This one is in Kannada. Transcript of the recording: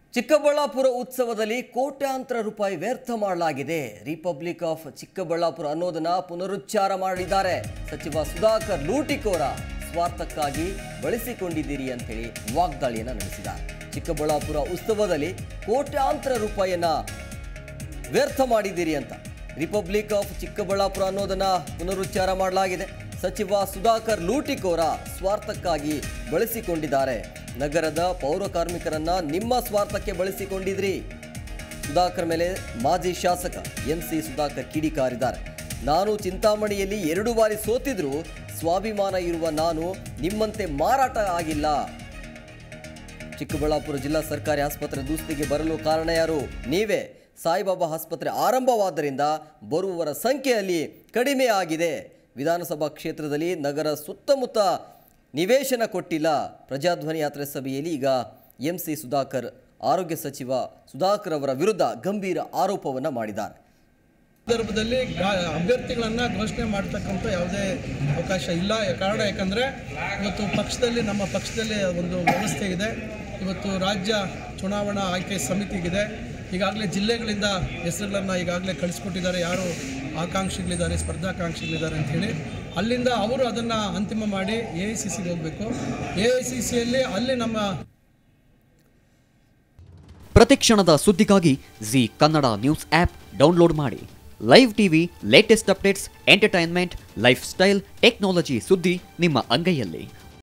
ಚಿಕ್ಕಬಳ್ಳಾಪುರ ಉತ್ಸವದಲ್ಲಿ ಕೋಟ್ಯಾಂತರ ರೂಪಾಯಿ ವ್ಯರ್ಥ ಮಾಡಲಾಗಿದೆ ರಿಪಬ್ಲಿಕ್ ಆಫ್ ಚಿಕ್ಕಬಳ್ಳಾಪುರ ಅನ್ನೋದನ್ನ ಪುನರುಚ್ಚಾರ ಮಾಡಿದ್ದಾರೆ ಸಚಿವ ಸುಧಾಕರ್ ಲೂಟಿಕೋರ ಸ್ವಾರ್ಥಕ್ಕಾಗಿ ಬಳಸಿಕೊಂಡಿದ್ದೀರಿ ಅಂತೇಳಿ ವಾಗ್ದಾಳಿಯನ್ನ ನಡೆಸಿದ್ದಾರೆ ಚಿಕ್ಕಬಳ್ಳಾಪುರ ಉತ್ಸವದಲ್ಲಿ ಕೋಟ್ಯಾಂತರ ರೂಪಾಯಿಯನ್ನ ವ್ಯರ್ಥ ಮಾಡಿದ್ದೀರಿ ಅಂತ ರಿಪಬ್ಲಿಕ್ ಆಫ್ ಚಿಕ್ಕಬಳ್ಳಾಪುರ ಅನ್ನೋದನ್ನ ಪುನರುಚ್ಚಾರ ಮಾಡಲಾಗಿದೆ ಸಚಿವ ಸುಧಾಕರ್ ಲೂಟಿಕೋರ ಸ್ವಾರ್ಥಕ್ಕಾಗಿ ಬಳಸಿಕೊಂಡಿದ್ದಾರೆ ನಗರದ ಪೌರ ಕಾರ್ಮಿಕರನ್ನ ನಿಮ್ಮ ಸ್ವಾರ್ಥಕ್ಕೆ ಬಳಸಿಕೊಂಡಿದ್ರಿ ಸುಧಾಕರ್ ಮೇಲೆ ಮಾಜಿ ಶಾಸಕ ಎಂ ಸಿ ಸುಧಾಕರ್ ಕಿಡಿಕಾರಿದ್ದಾರೆ ನಾನು ಚಿಂತಾಮಣಿಯಲ್ಲಿ ಎರಡು ಬಾರಿ ಸೋತಿದ್ರು ಸ್ವಾಭಿಮಾನ ಇರುವ ನಾನು ನಿಮ್ಮಂತೆ ಮಾರಾಟ ಆಗಿಲ್ಲ ಚಿಕ್ಕಬಳ್ಳಾಪುರ ಜಿಲ್ಲಾ ಸರ್ಕಾರಿ ಆಸ್ಪತ್ರೆ ದುಸ್ಥಿತಿಗೆ ಬರಲು ಕಾರಣ ಯಾರು ನೀವೇ ಸಾಯಿಬಾಬಾ ಆಸ್ಪತ್ರೆ ಆರಂಭವಾದ್ದರಿಂದ ಬರುವವರ ಸಂಖ್ಯೆಯಲ್ಲಿ ಕಡಿಮೆ ಆಗಿದೆ ವಿಧಾನಸಭಾ ಕ್ಷೇತ್ರದಲ್ಲಿ ನಗರ ಸುತ್ತಮುತ್ತ ನಿವೇಶನ ಕೊಟ್ಟಿಲ್ಲ ಪ್ರಜಾಧ್ವನಿ ಯಾತ್ರೆ ಸಭೆಯಲ್ಲಿ ಈಗ ಎಂ ಸಿ ಸುಧಾಕರ್ ಆರೋಗ್ಯ ಸಚಿವ ಸುಧಾಕರ್ ಅವರ ವಿರುದ್ಧ ಗಂಭೀರ ಆರೋಪವನ್ನು ಮಾಡಿದ್ದಾರೆ ಸಂದರ್ಭದಲ್ಲಿ ಗಾ- ಅಭ್ಯರ್ಥಿಗಳನ್ನ ಘೋಷಣೆ ಮಾಡ್ತಕ್ಕಂಥ ಯಾವುದೇ ಅವಕಾಶ ಇಲ್ಲ ಯಾ- ಕಾರಣ ಯಾಕಂದರೆ ಇವತ್ತು ಪಕ್ಷದಲ್ಲಿ ನಮ್ಮ ಪಕ್ಷದಲ್ಲಿ ಒಂದು ವ್ಯವಸ್ಥೆ ಇದೆ ಇವತ್ತು ರಾಜ್ಯ ಚುನಾವಣಾ ಆಯ್ಕೆ ಸಮಿತಿಗಿದೆ ಈಗಾಗಲೇ ಜಿಲ್ಲೆಗಳಿಂದ ಹೆಸರುಗಳನ್ನು ಈಗಾಗಲೇ ಕಳಿಸ್ಕೊಟ್ಟಿದ್ದಾರೆ ಯಾರು ಆಕಾಂಕ್ಷಿಗಳಿದ್ದಾರೆ ಸ್ಪರ್ಧಾಕಾಂಕ್ಷಿಗಳಿದ್ದಾರೆ ಅಂಥೇಳಿ ಅಲ್ಲಿಂದ ಅವರು ಅದನ್ನು ಅಂತಿಮ ಮಾಡಿ ಎ ಐ ಸಿ ಸಿಗೆ ಹೋಗಬೇಕು ಎ ಐ ಸಿ ಸಿಯಲ್ಲಿ ಅಲ್ಲಿ ನಮ್ಮ ಪ್ರತಿಕ್ಷಣದ ಸುದ್ದಿಗಾಗಿ Zee Kannada news app download ಮಾಡಿ live TV latest updates entertainment lifestyle technology ಸುದ್ದಿ ನಿಮ್ಮ ಅಂಗೈಯಲ್ಲಿ